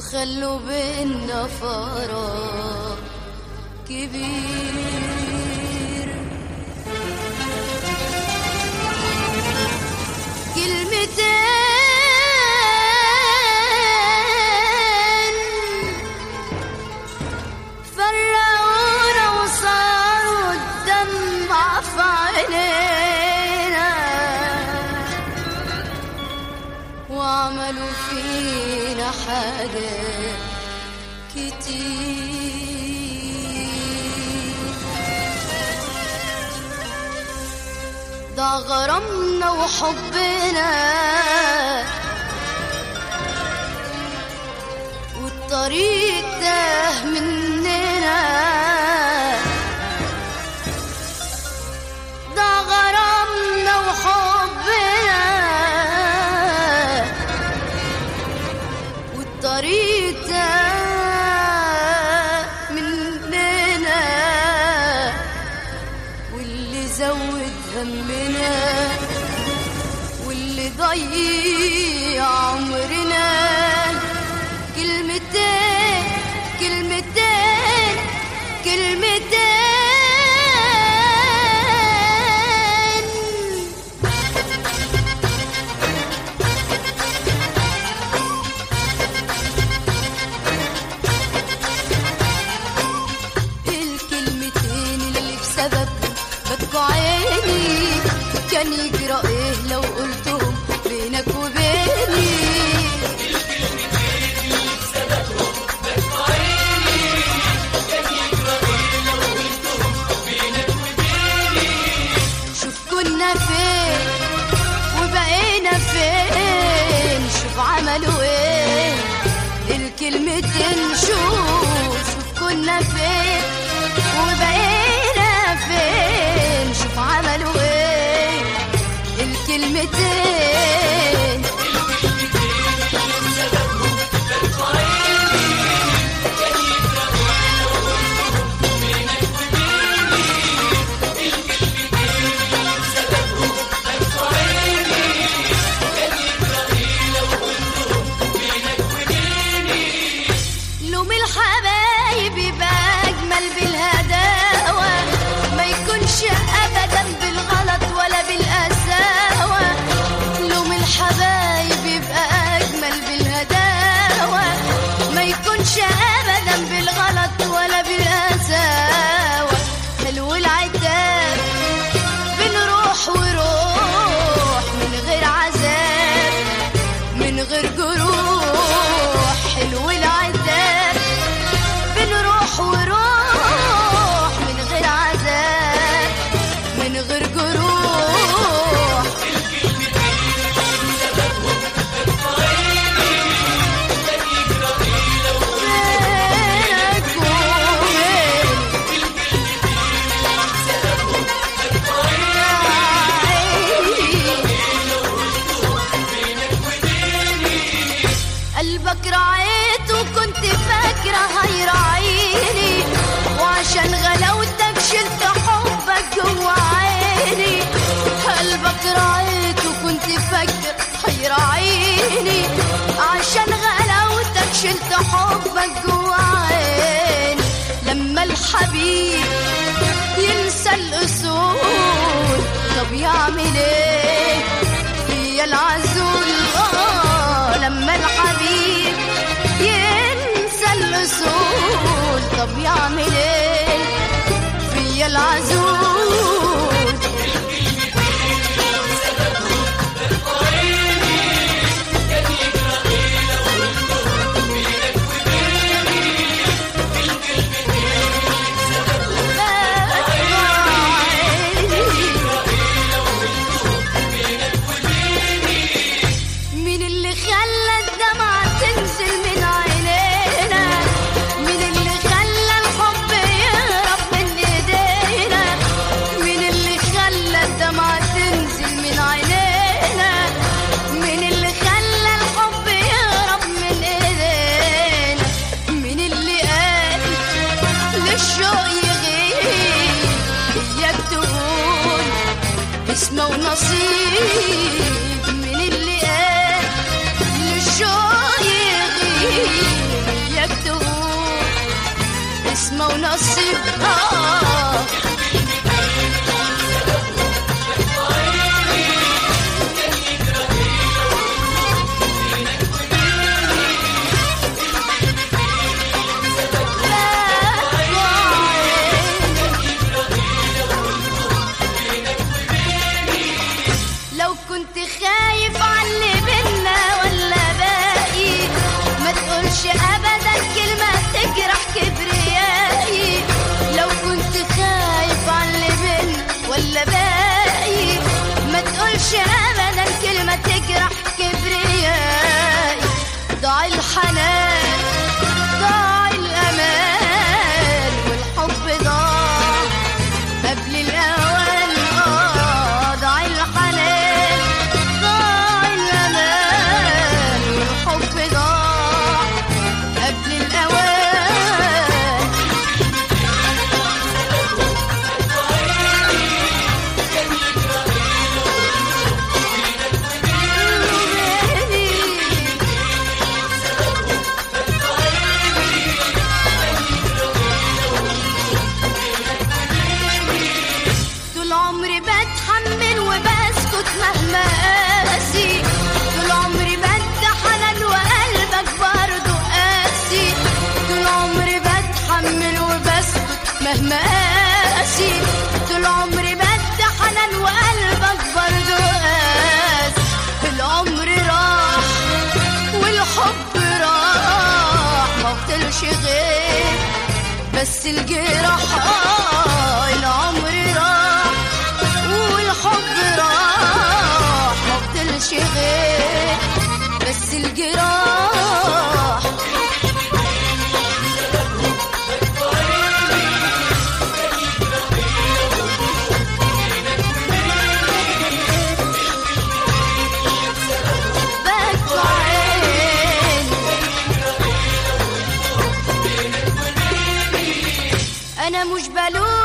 خلوا بينا فراغ كبير كلمتين فرقونا وصاروا الدمع في عينينا وعملوا فينا حاجات كتير ده غرامنا وحبنا والطريق تاه مننا ده غرامنا وحبنا والطريق تاه مننا واللي زود همنا واللي ضيع عمرنا كلمتين كلمتين كلمتين الكلمتين اللي بسبب بكوا عيني كان يجرى ايه لو قلتهم بينك وبيني شوف كنا فين وبقينا فين شوف عملوا ايه الكلمتين شوف شوف كنا فين وبقينا فين شوف عملوا ايه الكلمتين لوم الحبايب يبقى اجمل بالهداوه ما يكونش ابدا بالغلط ولا بالقساوه لوم الحبايب يبقى اجمل بالهداوه ما يكونش ابدا بالغلط ولا بالقساوه حلو العتاب بنروح وروح من غير عذاب من غير جروح حلو العذاب بنروح وروح من غير عذاب من غير جروح بينك وبيني قلبك رعيته كنت فاكرة هيراعيني وعشان غلاوتك شلت حبك جوا عيني قلبك رعيته كنت فاكرة هيراعيني عشان غلاوتك شلت حبك جوا عيني لما الحبيب ينسى الأصول طب يعمل ايه فيا العزول آه لما الحبيب ينسى الأصول طب يعمل ايه فيا العزول مين اللي خلى الدمعة تنزل من عينينا مين اللي خلى الحب يهرب من ايدينا مين اللي خلى الدمعة تنزل من عينينا مين اللي خلى الحب يهرب من ايدينا مين اللي قال للشوق يغيب اياك تقول اسمه ونصيب من اللي قال للشوق يغيب قسمة ونصيب آه لو كنت خايف على اللي بينا ولا باقي ما تقولش ابدا كلمه تجرح كبريائي لو كنت خايف على اللي بينا ولا باقي ما تقولش ابدا كلمه تجرح كبريائي ضاع الحنان ضاع الامان والحب ضاع قبل الأوان آه ضاع الحنان ضاع الأمان والحب ضاع قبل الأوان طول عمري بتحمل وبسكت مهما قاسي طول عمري بدي حنان وقلبك برضو قاسي طول عمري بتحمل وبسكت مهما قاسي طول عمري بدي حنان وقلبك برضو قاسي العمر راح والحب راح ما فضلش غير بس الجراح آه العمر راح والحب راح ما فضلش غير بس الجراح بكوا عيني انا مش بلوم